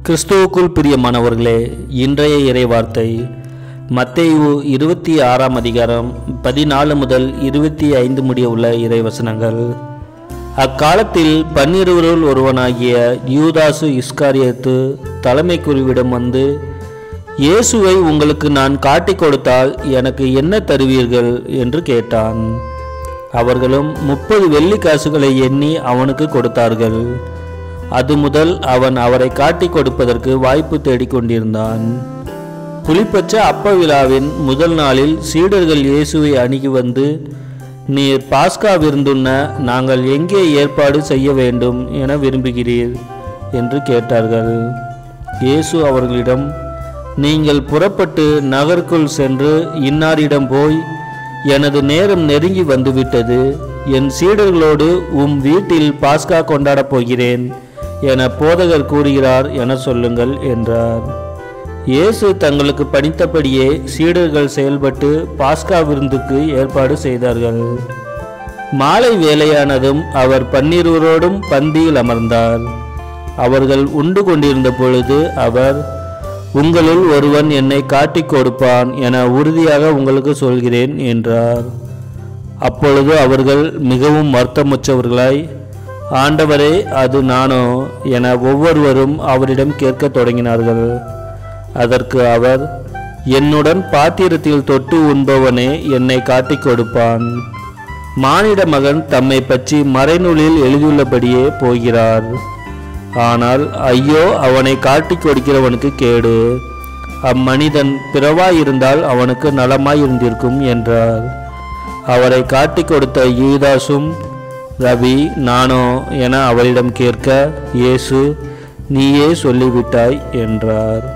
கிறிஸ்துவுக்குள் பிரியமானவர்களே இன்றைய இறைவார்த்தை மத்தேயு இருபத்தி ஆறாம் அதிகாரம் பதினாலு முதல் இருபத்தி ஐந்து முடிய உள்ள இறைவசனங்கள் அக்காலத்தில் பன்னிருவருள் ஒருவனாகிய யூதாசு இஸ்காரியத்து தலைமை குருவிடம் வந்து இயேசுவை உங்களுக்கு நான் காட்டிக் கொடுத்தால் எனக்கு என்ன தருவீர்கள் என்று கேட்டான் அவர்களும் முப்பது வெள்ளி காசுகளை எண்ணி அவனுக்கு கொடுத்தார்கள் அது முதல் அவன் அவரை காட்டிக் கொடுப்பதற்கு வாய்ப்பு தேடிக்கொண்டிருந்தான் புலிப்பச்ச அப்ப விழாவின் முதல் நாளில் சீடர்கள் இயேசுவை அணுகி வந்து நீர் பாஸ்கா விருந்துண்ண நாங்கள் எங்கே ஏற்பாடு செய்ய வேண்டும் என விரும்புகிறீர் என்று கேட்டார்கள் இயேசு அவர்களிடம் நீங்கள் புறப்பட்டு நகருக்குள் சென்று இன்னாரிடம் போய் எனது நேரம் நெருங்கி வந்துவிட்டது என் சீடர்களோடு உம் வீட்டில் பாஸ்கா கொண்டாடப் போகிறேன் என போதகர் கூறுகிறார் என சொல்லுங்கள் என்றார் இயேசு தங்களுக்கு பணித்தபடியே சீடர்கள் செயல்பட்டு பாஸ்கா விருந்துக்கு ஏற்பாடு செய்தார்கள் மாலை வேலையானதும் அவர் பன்னிருவரோடும் பந்தியில் அமர்ந்தார் அவர்கள் உண்டு கொண்டிருந்த பொழுது அவர் உங்களுள் ஒருவன் என்னை காட்டிக் கொடுப்பான் என உறுதியாக உங்களுக்கு சொல்கிறேன் என்றார் அப்பொழுது அவர்கள் மிகவும் வருத்தமுற்றவர்களாய் ஆண்டவரே அது நானோ என ஒவ்வொருவரும் அவரிடம் கேட்கத் தொடங்கினார்கள் அதற்கு அவர் என்னுடன் பாத்திரத்தில் தொட்டு உண்பவனே என்னை காட்டிக் கொடுப்பான் மானிட மகன் தம்மை பற்றி மறைநூலில் எழுதியுள்ளபடியே போகிறார் ஆனால் ஐயோ அவனை காட்டிக் கொடுக்கிறவனுக்கு கேடு அம்மனிதன் பிறவாயிருந்தால் அவனுக்கு நலமாய் இருந்திருக்கும் என்றார் அவரை காட்டிக் கொடுத்த யூதாசும் ரவி நானோ என அவரிடம் கேட்க இயேசு நீயே சொல்லிவிட்டாய் என்றார்